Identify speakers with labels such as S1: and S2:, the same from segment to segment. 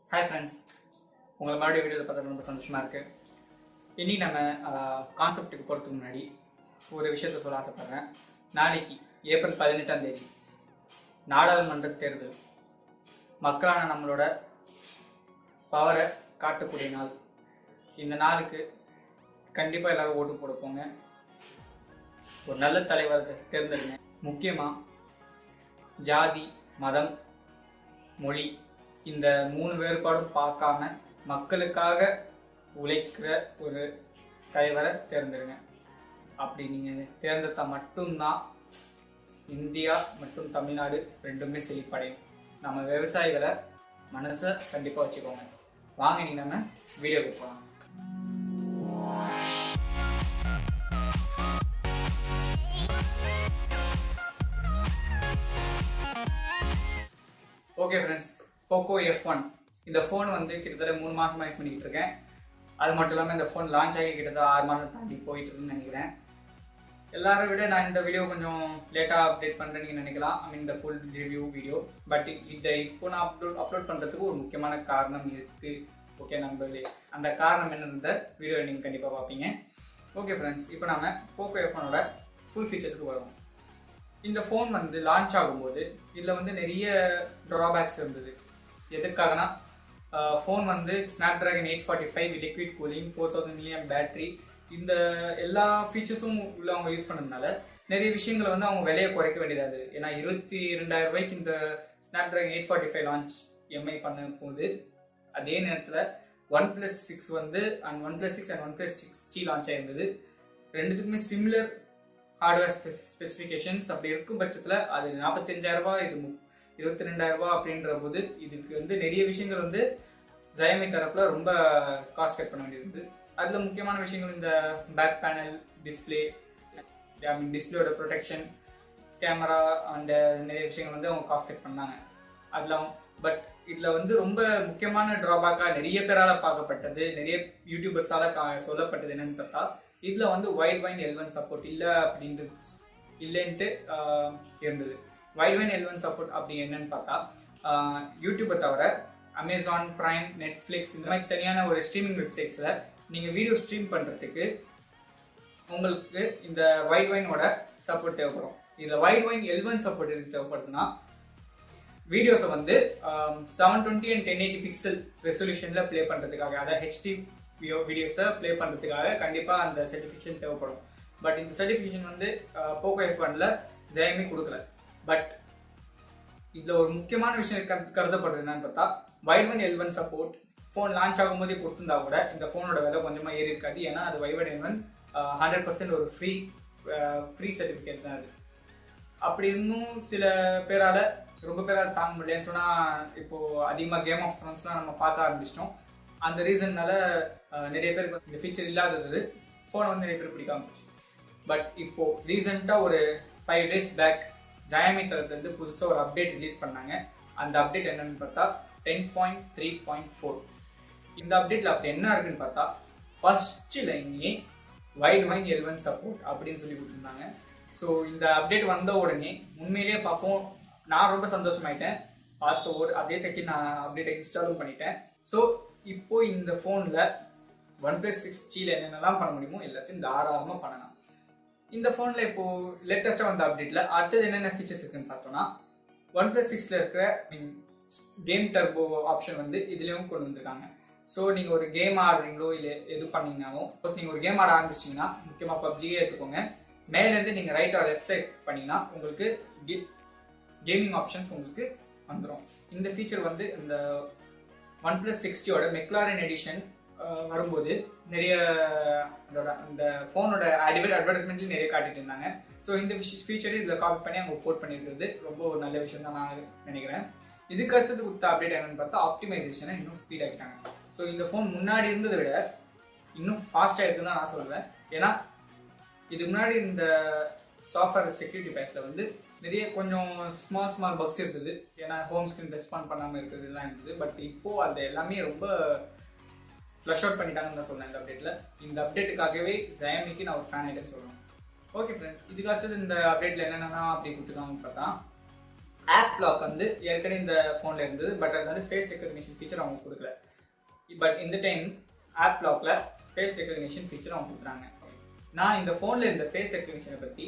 S1: hi friends உங்களை மறுபடியும் வீடியோவில் பார்த்தா ரொம்ப சந்தோஷமாக இருக்குது இனி நம்ம கான்செப்ட்டுக்கு போகிறதுக்கு முன்னாடி ஒரு விஷயத்த சொல்ல ஆசைப்பட்றேன் நாளைக்கு ஏப்ரல் பதினெட்டாம் தேதி நாடாளுமன்ற தேர்தல் மக்களான நம்மளோட பவரை காட்டக்கூடிய நாள் இந்த நாளுக்கு கண்டிப்பாக எல்லாரும் ஓட்டு போட போங்க ஒரு நல்ல தலைவரை தேர்ந்தெடுங்க முக்கியமாக ஜாதி மதம் மொழி இந்த மூணு வேறுபாடும் பார்க்காம மக்களுக்காக உழைக்கிற ஒரு தலைவரை தேர்ந்தெடுங்க அப்படி நீங்கள் தேர்ந்தெடுத்தா மட்டும்தான் இந்தியா மற்றும் தமிழ்நாடு ரெண்டுமே செழிப்படையும் நம்ம விவசாயிகளை மனசை கண்டிப்பாக வச்சுக்கோங்க வாங்க நீ நம்ம வீடியோக்கு போகலாம் okay friends Poco F one இந்த ஃபோன் வந்து கிட்டத்தட்ட மூணு மாசமா யூஸ் பண்ணிக்கிட்டு இருக்கேன் அது மட்டும் இல்லாமல் இந்த ஃபோன் லான்ச் ஆகி கிட்டத்தட்ட ஆறு மாதம் தாண்டி போயிட்டு இருக்குன்னு நினைக்கிறேன் எல்லாரும் விட நான் இந்த வீடியோ கொஞ்சம் லேட்டாக அப்டேட் பண்ணுறேன்னு நீங்கள் நினைக்கலாம் ஐ மீன் இந்த ஃபுல் ரிவ்யூ வீடியோ பட் இதை இப்போ நான் அப்லோட் அப்லோட் பண்ணுறதுக்கு ஒரு முக்கியமான காரணம் இருக்குது ஓகே நண்பர்களே அந்த காரணம் என்னன்ற வீடியோ நீங்கள் கண்டிப்பாக பார்ப்பீங்க ஓகே ஃப்ரெண்ட்ஸ் இப்போ நாம போக்கோ எஃப் ஒனோட ஃபுல் ஃபீச்சர்ஸ்க்கு வருவோம் இந்த ஃபோன் வந்து லான்ச் ஆகும்போது இதில் வந்து நிறைய ட்ராபேக்ஸ் இருந்தது எதுக்காகனா ஃபோன் வந்து Snapdragon eight forty five liquid cooling four thousand milliamp battery இந்த எல்லா ஃபீச்சர்ஸும் உள்ள அவங்க யூஸ் பண்ணதுனால நிறைய விஷயங்களை வந்து அவங்க விலையை குறைக்க வேண்டியதாது ஏன்னா இருபத்தி ரெண்டாயிரம் ரூபாய்க்கு இந்த Snapdragon eight forty five launch எம்ஐ பண்ண போது அதே நேரத்தில் ஒன் ப்ளஸ் சிக்ஸ் வந்து and OnePlus six and OnePlus six G launch ஆயிருந்தது ரெண்டுத்துக்குமே சிமிலர் ஹார்ட்வேர் ஸ்பெசிஃபிகேஷன்ஸ் அப்படி இருக்கும் பட்சத்தில் அது நாற்பத்தஞ்சாயிரம் ரூபாய் இது மு- இருபத்தி ரெண்டாயிரம் ரூபாய் அப்படின்ற போது இதுக்கு வந்து நிறைய விஷயங்கள் வந்து ஜயமி தரப்புல ரொம்ப காஸ்ட் கட் பண்ண வேண்டியிருந்தது அதில் முக்கியமான விஷயங்கள் இந்த back panel display I mean டிஸ்பிளேயோட ப்ரொடெக்ஷன் கேமரா அண்ட் நிறைய விஷயங்கள் வந்து அவங்க காஸ்ட் கட் பண்ணாங்க அதில் பட் இதில் வந்து ரொம்ப முக்கியமான ட்ராபேக்காக நிறைய பேரால் பார்க்கப்பட்டது நிறைய யூடியூபர்ஸால கா- சொல்லப்பட்டது என்னன்னு பார்த்தா இதில் வந்து வைட் வைன் எல்வன் சப்போர்ட் இல்லை அப்படின்ட்டு இல்லைன்ட்டு ஆஹ், இருந்தது வைட் வைன் எல்வன் சப்போர்ட் அப்படி என்னன்னு பார்த்தா ஆஹ், யூடியூப்பை தவிர அமேசான் பிரைம் நெட்ஃப்ளிக்ஸ் இந்த மாதிரி தனியான ஒரு ஸ்ட்ரீமிங் வெப்சைட்ஸில் நீங்கள் வீடியோ ஸ்ட்ரீம் பண்ணுறதுக்கு உங்களுக்கு இந்த வைட் வைனோட சப்போர்ட் தேவைப்படும் இதில் வைட் வைன் எல்வன் சப்போர்ட் எதுக்கு தேவைப்படுதுன்னா வீடியோஸை வந்து seven twenty and ten eighty pixel ரெசல்யூஷனில் ப்ளே பண்ணுறதுக்காக அதாவது ஹெச்டி வீடியோஸை ப்ளே பண்ணுறதுக்காக கண்டிப்பாக அந்த சர்டிஃபிகேஷன் தேவைப்படும் பட் இந்த சர்டிஃபிகேஷன் வந்து போக்கோ எஃப் ஒன்ல ஜெயமே கொடுக்கல பட் இதில் ஒரு முக்கியமான விஷயம் கரு- கருதப்படுறது என்னன்னு பார்த்தா Widevine L one support phone launch ஆகும்போதே கொடுத்திருந்தா கூட இந்த ஃபோனோட விலை கொஞ்சமாக ஏறி இருக்காது ஏன்னா அது வைவன் எல்வன் ஹண்ட்ரட் பர்சன்ட் ஒரு ஃப்ரீ ஃப்ரீ சர்டிஃபிகேட் தான் அது அப்படி இருந்தும் சில பேரால ரொம்ப பேரால தாங்க முடியலன்னு சொன்னா இப்போ அதிகமாக கேம் ஆஃப் த்ரோன்ஸ்லாம் நம்ம பார்க்க ஆரம்பிச்சிட்டோம் அந்த ரீசன்னால நிறைய பேருக்கு இந்த ஃபீச்சர் இல்லாதது ஃபோனை வந்து நிறைய பேர் பிடிக்காம போச்சு பட் இப்போ ரீசெண்டாக ஒரு ஃபைவ் டேஸ் பேக் ஜாயமி தரப்புலேருந்து புதுசாக ஒரு அப்டேட் ரிலீஸ் பண்ணாங்க அந்த அப்டேட் என்னன்னு பார்த்தா ten point three point four இந்த அப்டேட்ல அப்படி என்ன இருக்குன்னு பார்த்தா ஃபர்ஸ்ட் லைன்லேயே வைட் வைன் எல்வன் சப்போர்ட் அப்படின்னு சொல்லி கொடுத்துருந்தாங்க ஸோ இந்த அப்டேட் வந்த உடனே உண்மையிலேயே பார்ப்போம் நான் ரொம்ப சந்தோஷமாயிட்டேன் பார்த்த ஒரு அதே செகண்ட் நான் அப்டேட்டை இன்ஸ்டாலும் பண்ணிட்டேன் ஸோ இப்போ இந்த ஃபோனில் ஒன் பிளஸ் சிக்ஸ் ஜியில் என்னென்னலாம் பண்ண முடியுமோ எல்லாத்தையும் தாராளமாக பண்ணலாம் இந்த ஃபோனில் இப்போ லேட்டஸ்ட்டாக வந்த அப்டேட்டில் அடுத்தது என்னென்ன ஃபீச்சர்ஸ் இருக்குன்னு பார்த்தோம்னா ஒன் பிளஸ் சிக்ஸில் இருக்கிற கேம் டர்போ ஆப்ஷன் வந்து இதுலேயும் கொண்டு வந்திருக்காங்க ஸோ நீங்கள் ஒரு கேம் ஆடுறீங்களோ இல்லை எது பண்ணீங்கனாலும் சப்போஸ் நீங்கள் ஒரு கேம் ஆட ஆரம்பிச்சிங்கன்னா முக்கியமாக பப்ஜியே எடுத்துக்கோங்க மேலேருந்து நீங்கள் ரைட் ஆர் லெஃப்ட் சைட் பண்ணீங்கன்னா உங்களுக்கு கேமிங் ஆப்ஷன்ஸ் உங்களுக்கு வந்துடும் இந்த ஃபீச்சர் வந்து இந்த ஒன் பிளஸ் சிக்ஸ்டியோட மெக்லாரன் எடிஷன் வரும்போது நிறைய அதோட அந்த ஃபோனோட அட்வர்ட் அட்வர்டைஸ்மெண்ட்லேயும் நிறைய காட்டிட்டு இருந்தாங்க ஸோ இந்த ஃபீச்சர் இதில் காப்பி பண்ணி அவங்க போட் பண்ணியிருக்கிறது ரொம்ப ஒரு நல்ல விஷயம் தான் நான் நினைக்கிறேன் இதுக்கு அடுத்தது கொடுத்த அப்டேட் என்னன்னு பார்த்தா ஆப்டிமைசேஷனை இன்னும் ஸ்பீட் ஆக்கிட்டாங்க ஸோ இந்த ஃபோன் முன்னாடி இருந்ததை விட இன்னும் ஃபாஸ்ட்டாக இருக்குன்னு தான் நான் சொல்லுவேன் ஏன்னா இதுக்கு முன்னாடி இந்த சாஃப்ட்வேர் செக்யூரிட்டி பேட்சில் வந்து நிறைய கொஞ்சம் ஸ்மால் ஸ்மால் பக்ஸ் இருந்தது ஏன்னா ஹோம் ஸ்க்ரீன் ரெஸ்பாண்ட் பண்ணாமல் இருக்கிறதுலாம் இருந்தது பட் இப்போ அது எல்லாமே ரொம்ப ஃப்ளஷ் அவுட் பண்ணிட்டாங்கன்னு தான் சொன்னேன் இந்த அப்டேட்டில் இந்த அப்டேட்டுக்காகவே ஜயமிக்கு நான் ஒரு ஃபேன் ஆகிட்டேன்னு சொல்லணும் ஓகே ஃப்ரெண்ட்ஸ் இதுக்கு அடுத்தது இந்த அப்டேட்டில் என்னென்னா அப்படி கொடுத்துருக்காங்கன்னு பார்த்தா ஆப் லாக் வந்து ஏற்கனவே இந்த ஃபோனில் இருந்தது பட் அது வந்து ஃபேஸ் ரெக்கக்னிஷன் ஃபீச்சர் அவங்க கொடுக்கல பட் இந்த டைம் ஆப் லாக்ல ஃபேஸ் ரெக்கக்னிஷன் ஃபீச்சர் அவங்க கொடுக்குறாங்க நான் இந்த ஃபோனில் இருந்த ஃபேஸ் ரெக்கக்னிஷனை பற்றி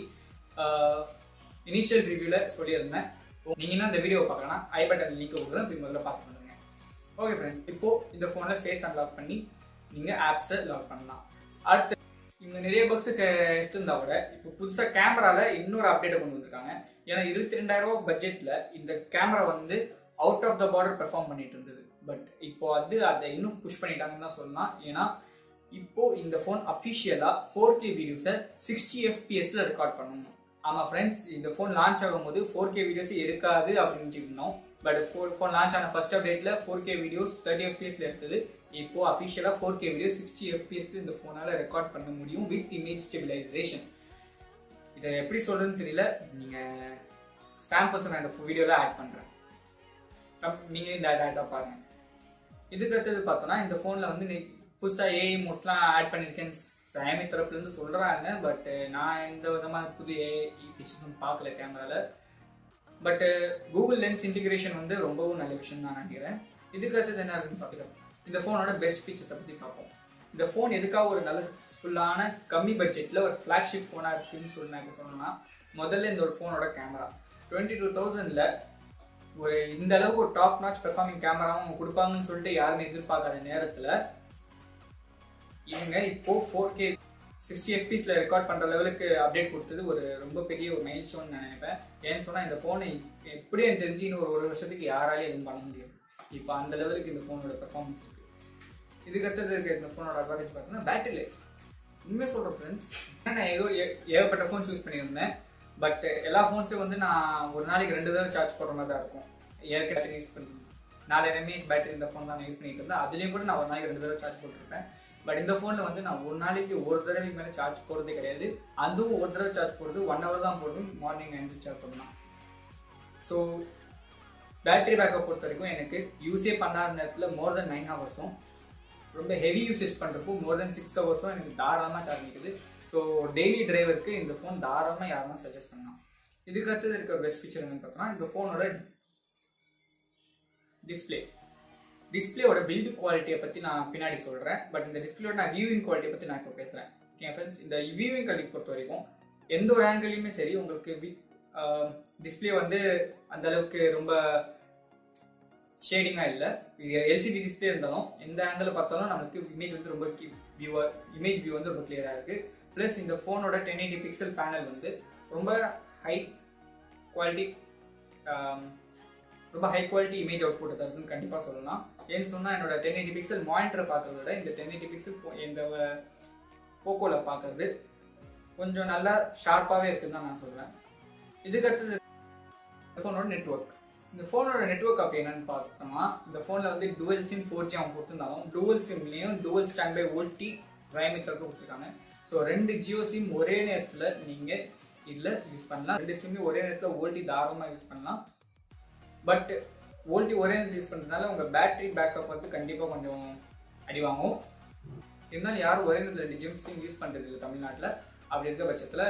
S1: இனிஷியல் ரிவ்யூவில் சொல்லியிருந்தேன் நீங்கள் இன்னும் இந்த வீடியோ பார்க்கலாம் ஐ பட்டன் லிங்க் கொடுக்குறேன் இப்படி முதல்ல பார்த்து பண்ணுங்க ஓகே ஃப்ரெண்ட்ஸ் இப்போ இந்த ஃபோனில் ஃபேஸ் அன்லாக் பண்ணி நீங்கள் ஆப்ஸை லாக் பண்ணலாம் அடுத்து இவங்க நிறைய பக்ஸுக்கு எடுத்திருந்தா கூட இப்போ புதுசாக கேமரால இன்னொரு அப்டேட்டை கொண்டு வந்திருக்காங்க ஏன்னா இருபத்தி ரெண்டாயிரம் ரூபாய் பட்ஜெட்ல இந்த கேமரா வந்து out of the border perform பண்ணிட்டு இருந்தது பட் இப்போ அது அதை இன்னும் புஷ் பண்ணிட்டாங்கன்னு தான் சொல்லலாம் ஏன்னா இப்போ இந்த ஃபோன் அஃபிஷியலா ஃபோர் கே வீடியோஸை சிக்ஸ்டி எஃபிஎஸ்ல ரெக்கார்ட் பண்ணணும் ஆமா ஃப்ரெண்ட்ஸ் இந்த ஃபோன் லான்ச் ஆகும்போது ஃபோர் கே வீடியோஸ் எடுக்காது அப்படின்னு இருந்தோம் பட் ஃபோர் ஃபோன் லான்ச் ஆன ஃபர்ஸ்ட் அப்டேட்ல ஃபோர் கே வீடியோஸ் தேர்ட்டி எஃபிஎஸ்ல எடுத்தது இப்போ officially four K video sixty எஃபிஎஸ்ல இந்த ஃபோனால ரெக்கார்ட் பண்ண முடியும் வித் இமேஜ் ஸ்டெபிலைசேஷன் இதை எப்படி சொல்றதுன்னு தெரியல நீங்க சாம்பிள்ஸ் நான் இந்த வீடியோல ஆட் பண்றேன் நீங்க இந்த டேட்டா பாருங்க இதுக்கு அடுத்தது பார்த்தோம்னா இந்த ஃபோன்ல வந்து நீ புதுசா ஏஐ மோட்ஸ்லாம் ஆட் பண்ணிருக்கேன்னு சாமி தரப்புல இருந்து சொல்றாங்க பட் நான் எந்த விதமான புது ஏஐ ஃபீச்சர்ஸும் பார்க்கல கேமரால பட் கூகுள் லென்ஸ் இன்டிகிரேஷன் வந்து ரொம்பவும் நல்ல விஷயம் தான் நினைக்கிறேன் இதுக்கு அடுத்தது என்ன இருக்குன்னு பார்க்கலாம் இந்த ஃபோனோட பெஸ்ட் ஃபீச்சர்ஸை பற்றி பார்ப்போம் இந்த ஃபோன் எதுக்காக ஒரு நல்ல சக்ஸஸ்ஃபுல்லான கம்மி பட்ஜெட்டில் ஒரு ஃப்ளாக்ஷிப் ஃபோனாக இருக்குன்னு சொல்லி நான் சொல்லணும்னா முதல்ல இந்த ஒரு ஃபோனோட கேமரா டுவெண்ட்டி டூ தௌசண்டில் ஒரு இந்த அளவுக்கு ஒரு டாப் நாச் பெர்ஃபார்மிங் கேமராவும் அவங்க கொடுப்பாங்கன்னு சொல்லிட்டு யாருமே எதிர்பார்க்காத நேரத்தில் இவங்க இப்போ ஃபோர் கே சிக்ஸ்டி எஃபிஸில் ரெக்கார்ட் பண்ணுற லெவலுக்கு அப்டேட் கொடுத்தது ஒரு ரொம்ப பெரிய ஒரு மைல் ஸ்டோன் நான் நினைப்பேன் ஏன்னு சொன்னால் இந்த ஃபோனை எப்படி எனக்கு தெரிஞ்சு இன்னும் ஒரு ஒரு வருஷத்துக்கு யாராலையும் எதுவும் பண்ண முடியாது இப்போ அந்த லெவலுக்கு இந்த ஃபோனோட பெர்ஃபார்மன்ஸ் இருக்கு இதுக்கு அடுத்தது இருக்க இந்த ஃபோனோட அட்வான்டேஜ் பார்த்தீங்கன்னா பேட்டரி லைஃப் உண்மையாக சொல்கிறேன் ஃப்ரெண்ட்ஸ் நான் ஏதோ ஏ- ஏகப்பட்ட ஃபோன்ஸ் யூஸ் பண்ணியிருந்தேன் பட் எல்லா ஃபோன்ஸும் வந்து நான் ஒரு நாளைக்கு ரெண்டு தடவை சார்ஜ் போடுற மாதிரி தான் இருக்கும் ஏற்கனவே யூஸ் பண்ணி நாலு எம்ஏஹெச் பேட்டரி இந்த ஃபோன் தான் நான் யூஸ் பண்ணிட்டு இருந்தேன் அதுலேயும் கூட நான் ஒரு நாளைக்கு ரெண்டு தடவை சார்ஜ் போட்டிருப்பேன் பட் இந்த ஃபோனில் வந்து நான் ஒரு நாளைக்கு ஒரு தடவைக்கு மேலே சார்ஜ் போடுறதே கிடையாது அதுவும் ஒரு தடவை சார்ஜ் போடுறது ஒன் ஹவர் தான் போடும் மார்னிங் எழுந்து சார்ஜ் பண்ணலாம் ஸோ பேட்டரி பேக்கப் பொறுத்த வரைக்கும் எனக்கு யூஸே பண்ணாத நேரத்தில் மோர் தென் நைன் ஹவர்ஸும் ரொம்ப ஹெவி யூசேஜ் பண்ணுறப்போ மோர் தென் சிக்ஸ் ஹவர்ஸும் எனக்கு தாராளமாக சார்ஜ் நிற்குது ஸோ டெய்லி டிரைவருக்கு இந்த ஃபோன் தாராளமாக யாருமே சஜஸ்ட் பண்ணலாம் இதுக்கு அடுத்தது இருக்க பெஸ்ட் ஃபீச்சர் என்னன்னு பார்த்தோம்னா இந்த ஃபோனோட டிஸ்பிளே டிஸ்பிளேயோட பில்டு குவாலிட்டியை பற்றி நான் பின்னாடி சொல்கிறேன் பட் இந்த டிஸ்பிளேயோட நான் வியூவிங் குவாலிட்டியை பற்றி நான் இப்போ பேசுகிறேன் ஓகே ஃப்ரெண்ட்ஸ் இந்த வியூவிங் குவாலிட்டி பொறுத்த வரைக்கும் எந்த ஒரு ஆங்கிளையுமே சரி உங்களுக்கு டிஸ்பிளே வந்து அந்த அளவுக்கு ரொம்ப ஷேடிங்காக இல்லை எல்சிடி டிஸ்பிளே இருந்தாலும் எந்த ஆங்கிள் பார்த்தாலும் நமக்கு இமேஜ் வந்து ரொம்ப வியூ இமேஜ் வியூ வந்து ரொம்ப கிளியராக இருக்குது ப்ளஸ் இந்த ஃபோனோட டென் எயிட்டி பிக்சல் பேனல் வந்து ரொம்ப ஹை குவாலிட்டி ரொம்ப high quality image output தருதுன்னு கண்டிப்பாக சொல்லலாம் ஏன்னு சொன்னால் என்னோட டென் எயிட்டி பிக்சல் மானிட்டரை பார்க்கறத விட இந்த டென் எயிட்டி பிக்சல் இந்த போக்கோவில் பார்க்கறது கொஞ்சம் நல்லா ஷார்ப்பாகவே இருக்குன்னு தான் நான் சொல்வேன் இதுக்கு அடுத்தது ஃபோனோட நெட்ஒர்க் இந்த ஃபோனோட நெட்ஒர்க் அப்படி என்னன்னு பார்த்தோம்னா இந்த ஃபோனில் வந்து டுவல் சிம் ஃபோர் ஜி அவங்க கொடுத்துருந்தாலும் டுவல் சிம்லேயும் டுவல் ஸ்டாண்ட் பை ஓல்டி ரைமி தரப்பு கொடுத்துருக்காங்க ஸோ ரெண்டு ஜியோ சிம் ஒரே நேரத்தில் நீங்கள் இதில் யூஸ் பண்ணலாம் ரெண்டு சிம்மையும் ஒரே நேரத்தில் ஓல்டி தாராளமாக யூஸ் பண்ணலாம் பட் வோல்டி ஒரே நேரத்தில் யூஸ் பண்ணுறதுனால உங்கள் பேட்டரி பேக்கப் வந்து கண்டிப்பாக கொஞ்சம் அடி வாங்கும் இருந்தாலும் யாரும் ஒரே நேரத்தில் ரெண்டு ஜிம் சிம் யூஸ் பண்ணுறது இல்லை தமிழ்நாட்டில் அப்படி இருக்க பட்சத்தில்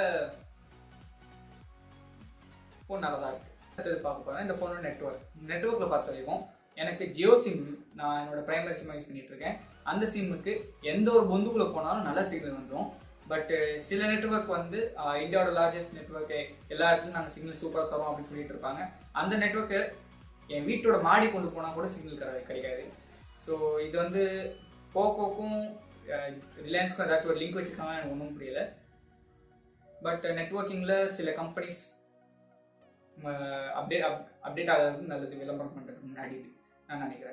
S1: ஃபோன் நல்லா தான் இருக்குது அடுத்தது பார்க்க போகிறேன் இந்த ஃபோனோட நெட்ஒர்க் நெட்ஒர்க்கில் பொறுத்த வரைக்கும் எனக்கு ஜியோ சிம் நான் என்னோட பிரைமரி சிம்மை யூஸ் பண்ணிட்டு இருக்கேன் அந்த சிம்முக்கு எந்த ஒரு பொந்துக்குள்ளே போனாலும் நல்ல சிக்னல் வந்துடும் பட் சில நெட்ஒர்க் வந்து ஆஹ், இந்தியாவோட லார்ஜஸ்ட் நெட்ஒர்க்கு எல்லா இடத்துலையும் நாங்கள் சிக்னல் சூப்பராக தரோம் அப்படின்னு சொல்லிட்டு இருப்பாங்க அந்த நெட்ஒர்க்கு என் வீட்டோட மாடி கொண்டு போனால் கூட சிக்னல் கிடை கிடைக்காது ஸோ இது வந்து போக்கோக்கும் ரிலையன்ஸ்க்கும் ஏதாச்சும் ஒரு லிங்க் வச்சுருக்காங்க எனக்கு ஒன்றும் புரியல பட் நெட்ஒர்க்கிங்கில் சில கம்பெனிஸ் அப்டேட் அப்டேட் ஆகிறதுக்கு நல்லது விளம்பரம் பண்ணுறதுக்கு முன்னாடி நான் நினைக்கிறேன்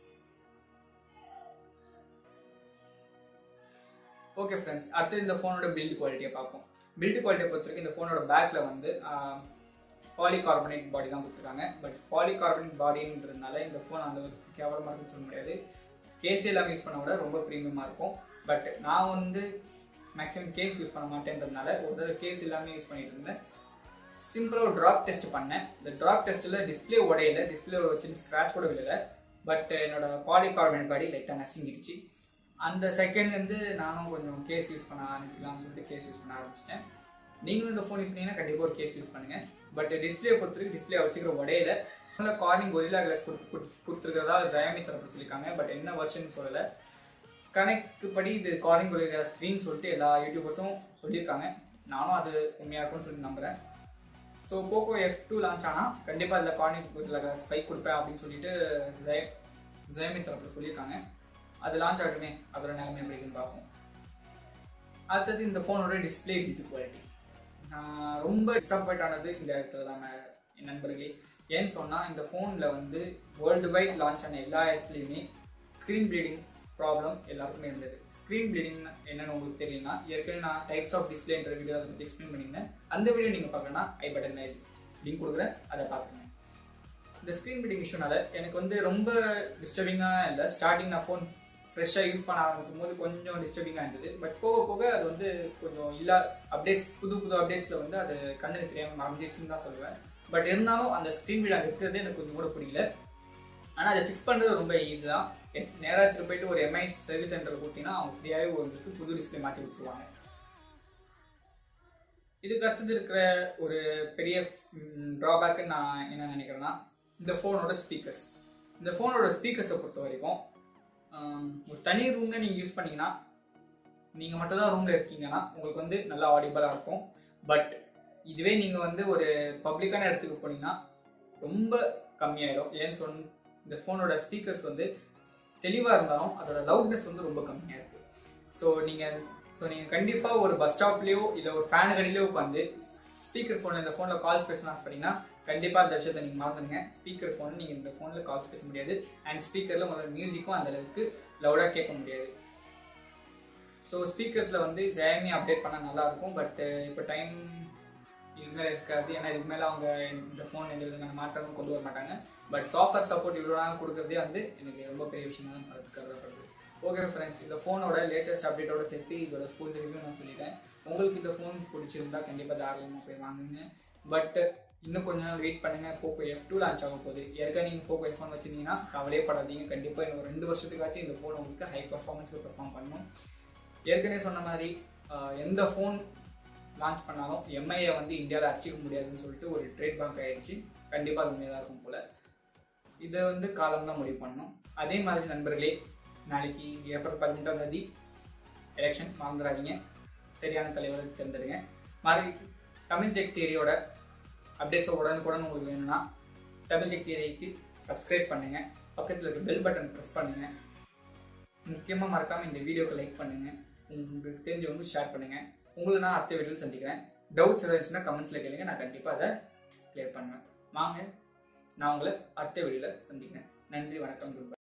S1: ஓகே ஃப்ரெண்ட்ஸ் அடுத்து இந்த ஃபோனோட பில்ட் குவாலிட்டியை பார்ப்போம் பில்ட் குவாலிட்டியை பொறுத்த வரைக்கும் இந்த ஃபோனோட பேக்கில் வந்து பாலிகார்பனேட் பாடி தான் கொடுத்துருக்காங்க பட் பாலிகார்பனேட் பாடின்றதுனால இந்த ஃபோன் அந்த அளவுக்கு கேவலமாக இருக்குன்னு சொல்ல முடியாது கேஸ் எல்லாம் யூஸ் பண்ண விட ரொம்ப ப்ரீமியமாக இருக்கும் பட் நான் வந்து மேக்ஸிமம் கேஸ் யூஸ் பண்ண மாட்டேன்றதுனால ஒரு தடவை கேஸ் எல்லாமே யூஸ் பண்ணிட்டு இருந்தேன் சிம்பிளாக ஒரு ட்ராப் டெஸ்ட் பண்ணேன் இந்த ட்ராப் டெஸ்ட்டில் டிஸ்பிளே உடையில டிஸ்பிளே வச்சு ஸ்க்ராட்ச் கூட விழல பட் என்னோட பாலிகார்பனேட் பாடி லைட்டாக நசுங்கிடுச்சு அந்த செகண்ட்லேருந்து நானும் கொஞ்சம் கேஸ் யூஸ் பண்ண ஆரம்பிக்கலாம்னு சொல்லிட்டு கேஸ் யூஸ் பண்ண ஆரம்பிச்சிட்டேன் நீங்களும் இந்த ஃபோன் யூஸ் பண்ணீங்கன்னா கண்டிப்பாக ஒரு கேஸ் யூஸ் பண்ணுங்கள் பட் டிஸ்பிளே பொறுத்தவரைக்கும் டிஸ்பிளே அவ்வளோ சீக்கிரம் உடையல கார்னிங் ஒரிலா கிளாஸ் கொடுத்து கொடுத்துருக்கிறதா ஜயாமி தரப்பு சொல்லியிருக்காங்க பட் என்ன வெர்ஷன் சொல்லலை கணக்கு படி இது கார்னிங் ஒரிலா கிளாஸ் த்ரீன்னு சொல்லிட்டு எல்லா யூடியூபர்ஸும் சொல்லியிருக்காங்க நானும் அது உண்மையாக இருக்கும்னு சொல்லி நம்புகிறேன் so Poco F two launch ஆனால் கண்டிப்பாக அதில் கார்னிங் ஒரிலா கிளாஸ் ஃபைவ் கொடுப்பேன் அப்படின்னு சொல்லிட்டு ஜெய ஜெயமி தரப்பு சொல்லியிருக்காங்க அது லான்ச் ஆகட்டுமே அதோட நிலைமை எப்படி இருக்குன்னு பார்ப்போம் அடுத்தது இந்த ஃபோனோட டிஸ்பிளே பில்ட் குவாலிட்டி ரொம்ப டிசப்பாயிண்ட் ஆனது இந்த இடத்துல தான் என் நண்பர்களே ஏன்னு சொன்னால் இந்த ஃபோனில் வந்து வேர்ல்டு வைட் லான்ச் ஆன எல்லா இடத்துலையுமே ஸ்க்ரீன் ப்ளீடிங் ப்ராப்ளம் எல்லாருக்குமே இருந்தது ஸ்க்ரீன் ப்ளீடிங் என்னன்னு உங்களுக்கு தெரியலனா ஏற்கனவே நான் டைப்ஸ் ஆஃப் டிஸ்பிளேன்ற வீடியோ அதை பற்றி எக்ஸ்பிளைன் பண்ணியிருந்தேன் அந்த வீடியோ நீங்கள் பார்க்கணும்னா ஐ பட்டன் லிங்க் கொடுக்குறேன் அதை பார்த்துங்க இந்த ஸ்க்ரீன் ப்ளீடிங் இஷ்யூனால எனக்கு வந்து ரொம்ப டிஸ்டர்பிங்காக இல்லை ஸ்டார்டிங் நான் ஃபோன் ஃப்ரெஷ்ஷாக யூஸ் பண்ண ஆரம்பிக்கும் போது கொஞ்சம் டிஸ்டர்பிங்காக இருந்தது பட் போக போக அது வந்து கொஞ்சம் இல்லா அப்டேட்ஸ் புது புது அப்டேட்ஸில் வந்து அது கண்ணுக்கு தெரியாமல் மறந்துச்சுன்னு தான் சொல்லுவேன் பட் இருந்தாலும் அந்த ஸ்க்ரீன் வீடு அங்கே இருக்கிறது எனக்கு கொஞ்சம் கூட பிடிக்கல ஆனால் அதை ஃபிக்ஸ் பண்ணுறது ரொம்ப ஈஸி தான் நேராக எடுத்துகிட்டு போயிட்டு ஒரு எம்ஐ சர்வீஸ் சென்டர் கொடுத்தீங்கன்னா அவங்க ஃப்ரீயாகவே உங்களுக்கு புது டிஸ்பிளே மாற்றி கொடுத்துருவாங்க இதுக்கு அடுத்தது இருக்கிற ஒரு பெரிய ட்ராபேக்குன்னு நான் என்ன நினைக்கிறேன்னா இந்த ஃபோனோட ஸ்பீக்கர்ஸ் இந்த ஃபோனோட ஸ்பீக்கர்ஸை பொறுத்த வரைக்கும் ஒரு தனி ரூம்ல நீங்கள் யூஸ் பண்ணீங்கன்னா நீங்கள் மட்டும் தான் ரூமில் இருக்கீங்கன்னா உங்களுக்கு வந்து நல்லா ஆடியபிளாக இருக்கும் பட் இதுவே நீங்கள் வந்து ஒரு பப்ளிக்கான இடத்துக்கு போனீங்கன்னா ரொம்ப கம்மியாயிடும் ஏன்னு சொன் இந்த ஃபோனோட ஸ்பீக்கர்ஸ் வந்து தெளிவாக இருந்தாலும் அதோட லவுட்னஸ் வந்து ரொம்ப கம்மியாக இருக்குது ஸோ நீங்கள் ஸோ நீங்கள் கண்டிப்பாக ஒரு பஸ் ஸ்டாப்லேயோ இல்லை ஒரு ஃபேனு கடையிலையோ உட்காந்து ஸ்பீக்கர் ஃபோன் இந்த ஃபோனில் கால்ஸ் பேசணும் ஆசைப்பட்டீங்கன்னா கண்டிப்பாக அந்த விஷயத்தை நீங்கள் மறந்துடுங்க ஸ்பீக்கர் ஃபோன் நீங்கள் இந்த ஃபோனில் கால்ஸ் பேச முடியாது அண்ட் ஸ்பீக்கரில் முதல்ல மியூசிக்கும் அந்த அளவுக்கு லவுடாக கேட்க முடியாது ஸோ ஸ்பீக்கர்ஸில் வந்து ஜெயமி அப்டேட் பண்ணால் நல்லாயிருக்கும் பட் இப்போ டைம் இதுமாதிரி இருக்காது ஏன்னா இதுக்கு மேலே அவங்க இந்த ஃபோன் எந்த விதமான மாற்றமும் கொண்டு வர மாட்டாங்க பட் சாஃப்ட்வேர் சப்போர்ட் இவ்வளோ நாள் கொடுக்குறதே வந்து எனக்கு ரொம்ப பெரிய விஷயம் தான் கருதப்படுது ஓகே ஃப்ரெண்ட்ஸ் இந்த ஃபோனோட லேட்டஸ்ட் அப்டேட்டோட சேர்த்து இதோட ஃபுல் ரிவ்யூ நான் சொல்லிட்டேன் உங்களுக்கு இந்த ஃபோன் பிடிச்சிருந்தா கண்டிப்பாக தாராளமாக போய் வாங்குங்க பட் இன்னும் கொஞ்ச நாள் வெயிட் பண்ணுங்க போக்கோ எஃப் டூ லான்ச் ஆக போகுது ஏற்கனவே நீங்கள் போக்கோ எஃப் ஒன் வச்சிருந்தீங்கன்னா கவலையே படாதீங்க கண்டிப்பாக இன்னும் ரெண்டு வருஷத்துக்காச்சும் இந்த ஃபோன் உங்களுக்கு ஹை பர்ஃபார்மன்ஸில் பெர்ஃபார்ம் பண்ணணும் ஏற்கனவே சொன்ன மாதிரி எந்த ஃபோன் லான்ச் பண்ணாலும் எம்ஐயை வந்து இந்தியாவில் அடிச்சிக்க முடியாதுன்னு சொல்லிட்டு ஒரு ட்ரேட் பேங்க் ஆயிடுச்சு கண்டிப்பாக அது உண்மையாக இருக்கும் போல் இதை வந்து காலம் தான் முடிவு பண்ணணும் அதே மாதிரி நண்பர்களே நாளைக்கு ஏப்ரல் பதினெட்டாம் தேதி எலெக்ஷன் மறந்துடாதீங்க சரியான தலைவரை தேர்ந்தெடுங்க மாதிரி தமிழ் டெக் தியரியோட அப்டேட்ஸை உடனுக்குடன் உங்களுக்கு வேணும்னா தமிழ் டெக் தியரிக்கு சப்ஸ்கிரைப் பண்ணுங்கள் பக்கத்தில் இருக்க பெல் பட்டன் ப்ரெஸ் பண்ணுங்கள் முக்கியமாக மறக்காமல் இந்த வீடியோக்கு லைக் பண்ணுங்கள் உங்களுக்கு தெரிஞ்சவங்க ஷேர் பண்ணுங்கள் உங்களை நான் அடுத்த வீடியோவில் சந்திக்கிறேன் டவுட்ஸ் இருந்துச்சுன்னா கமெண்ட்ஸில் கேளுங்க நான் கண்டிப்பாக அதை கிளியர் பண்ணுவேன் வாங்க நான் உங்களை அடுத்த வீடியோவில் சந்திக்கிறேன் நன்றி வணக்கம் குட்